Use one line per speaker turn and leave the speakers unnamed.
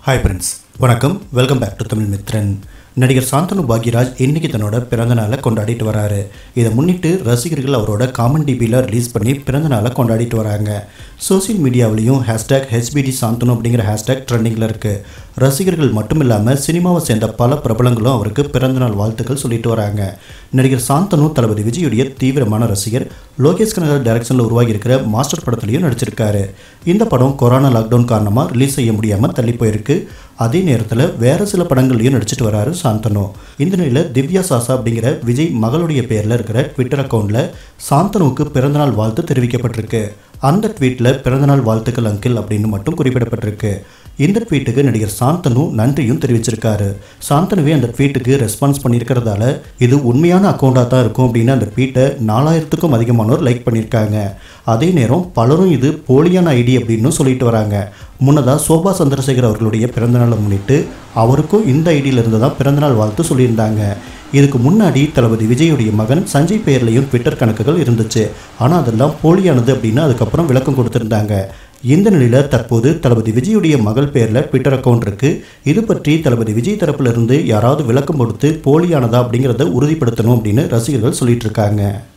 hi friends வணக்கம் welcome back to Tamil Mithran நடிகர் சாந்தனு பாக்யராஜ் இன்னைக்கு தன்னோட பிறந்த நாளை கொண்டாடிட்டு வராரு இதை முன்னிட்டு ரசிகர்கள் அவரோட காமன் டிபியில் ரிலீஸ் பண்ணி பிறந்த நாளை கொண்டாடிட்டு வராங்க சோசியல் மீடியாவிலையும் ஹேஷ்டேக் ஹெச்பிடி சாந்தனு அப்படிங்கிற ஹேஷ்டேக் ட்ரெண்டிங்கில் இருக்குது ரசிகர்கள் மட்டும் இல்லாமல் சினிமாவை சேர்ந்த பல பிரபலங்களும் அவருக்கு பிறந்தநாள் வாழ்த்துக்கள் சொல்லிட்டு வராங்க நடிகர் சாந்தனு தளபதி விஜயுடைய தீவிரமான ரசிகர் லோகேஷ் கனகர் டைரக்ஷனில் உருவாகி இருக்கிற மாஸ்டர் படத்துலையும் நடிச்சிருக்காரு இந்த படம் கொரோனா லாக்டவுன் காரணமாக ரிலீஸ் செய்ய முடியாமல் தள்ளி போயிருக்கு அதே நேரத்தில் வேறு சில படங்கள்லையும் நடிச்சிட்டு வராரு சாந்தனு இந்த நிலையில் திவ்யா சாசா அப்படிங்கிற விஜய் மகளுடைய பேரில் இருக்கிற ட்விட்டர் அக்கௌண்ட்டில் சாந்தனுவுக்கு பிறந்தநாள் வாழ்த்து தெரிவிக்கப்பட்டிருக்கு அந்த ட்வீட்டில் பிறந்தநாள் வாழ்த்துக்கள் அங்கிள் அப்படின்னு மட்டும் குறிப்பிடப்பட்டிருக்கு இந்த ட்வீட்டுக்கு நடிகர் சாந்தனு நன்றியும் தெரிவிச்சிருக்காரு சாந்தனுவே அந்த ட்வீட்டுக்கு ரெஸ்பான்ஸ் பண்ணியிருக்கிறதால இது உண்மையான அக்கௌண்ட்டாக தான் இருக்கும் அப்படின்னு அந்த ட்வீட்டை நாலாயிரத்துக்கும் அதிகமானோர் லைக் பண்ணியிருக்காங்க அதே நேரம் பலரும் இது போலியான ஐடி அப்படின்னு சொல்லிட்டு வராங்க முன்னதாக சோபா சந்திரசேகர் அவர்களுடைய பிறந்தநாளை முன்னிட்டு அவருக்கும் இந்த ஐடியில் இருந்து தான் பிறந்தநாள் வாழ்த்து சொல்லியிருந்தாங்க இதுக்கு முன்னாடி தளபதி விஜயுடைய மகன் சஞ்சய் பெயர்லையும் ட்விட்டர் கணக்குகள் இருந்துச்சு ஆனால் அதெல்லாம் போலியானது அப்படின்னு அதுக்கப்புறம் விளக்கம் கொடுத்துருந்தாங்க இந்த நிலையில் தற்போது தளபதி விஜயுடைய மகள் பேரில் ட்விட்டர் அக்கௌண்ட் இருக்குது இது பற்றி தளபதி விஜய் தரப்பிலிருந்து யாராவது விளக்கம் கொடுத்து போலியானதா அப்படிங்கிறத உறுதிப்படுத்தணும் அப்படின்னு ரசிகர்கள் சொல்லிட்டு இருக்காங்க